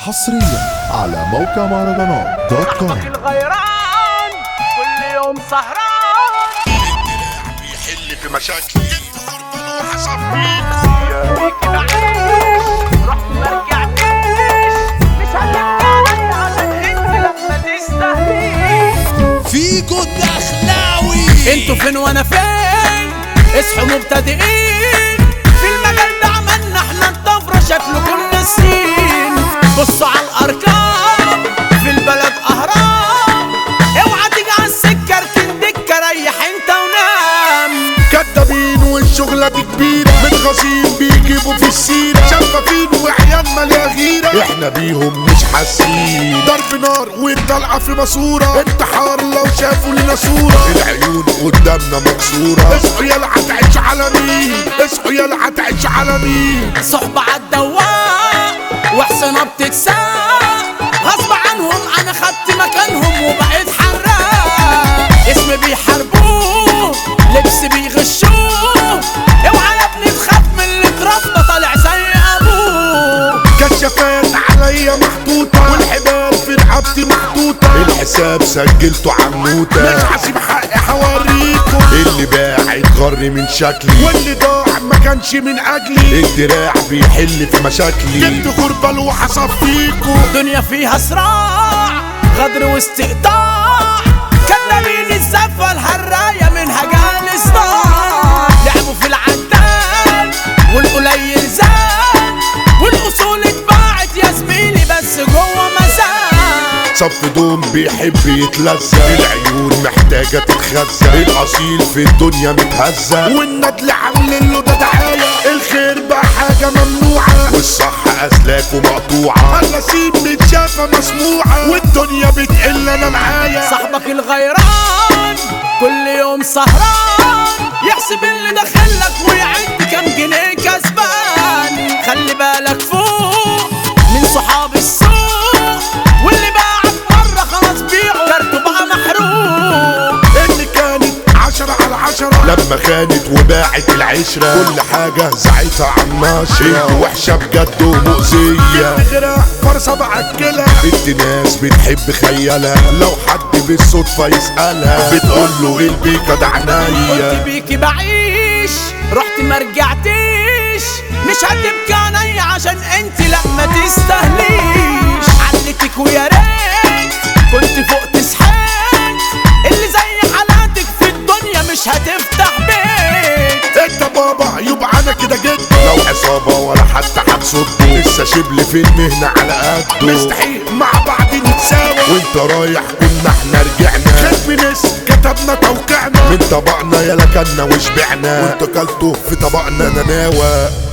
حصريا على موقع مهرجانات دوت كوم الغيران كل يوم سهران يحل في مشاكل غربة صفيك فيك بعيش رحت ما رجعتيش مش هتحكي عشان انت لما تستهليش فيكو الدخلاوي انتوا فين وانا فين اصحوا مبتدئين في المجال ده عملنا احنا الطفره شكله كل السين بصوا على الارقام في البلد اهرام اوعى تيجي على السكه اركن دكه ريح انت ونام كدابين والشغلة دي كبيرة متغاظين بيجيبوا في السيرة شفافين وعيال مالية غيرة احنا بيهم مش حاسين ضرب نار والطلعة في ماسورة انتحار لو شافوا لنا صورة العيون قدامنا مكسورة اصحوا يلا هتعيش على مين اصحوا يلا هتعيش على مين صحبة عالدواء وحسنة بتتساق غصب عنهم انا خدت مكانهم وبقيت حراق اسم بيحاربوه لبس بيغشوه اوعى يا ابني تخاف من اللي اتربى طالع زي ابوه كشافات عليا محطوطة والحبال في رقبتي محطوطة الحساب سجلته عموتة مش هسيب حقي حوريكم اللي باع اتغر من شكلي واللي ضاع ما كانش من اجلي الدراع بيحل في مشاكلي جبت غربة وهصفيكم الدنيا فيها صراع غدر واستقطاع كدابين الزفة الهراية منها جال صداع لعبوا في العدال والقليل زاد والاصول اتباعت يا زميلي بس جوه مساء صف دوم بيحب يتلزق العيون محتاجة تتخزق الأصيل في الدنيا متهزق والندل عاملين له ده دعاية الخير بقى حاجة ممنوعة والصح أسلاكه مقطوعة النسيم متشافة مسموعة والدنيا بتقل أنا معايا صاحبك الغيران كل يوم سهران يحسب اللي دخلك ويعد كام جنيه كسبان خلي بالك فوق من صحاب السوق واللي باعك مرة خلاص بيعه كارته بقى محروق اللي كانت عشرة على عشرة لما خانت وباعت العشرة كل حاجة زعيتها عالناشرة انت وحشة بجد ومؤذية غيرها فرصة بعكلها انت ناس بتحب خيالها لو حد بالصدفة يسألها بتقول له ايه البيكة ده عناية قلت بيكي بعيش رحت ما رجعتيش مش هتبكي عينيا عشان انت لا ما تستاهليش علتك ويا ريت كنت فوق تسحات اللي زي حالاتك في الدنيا مش هتفتح بيت انت بابا يبقى انا كده جد لو عصابة ولا حتى هتصده لسه شبل في المهنة على قده مستحيل مع بعض نتساوى وانت رايح كنا احنا رجعنا خد من اسم كتبنا توقيعنا من طبقنا يا لكنا وشبعنا وانت كلته في طبقنا نناوى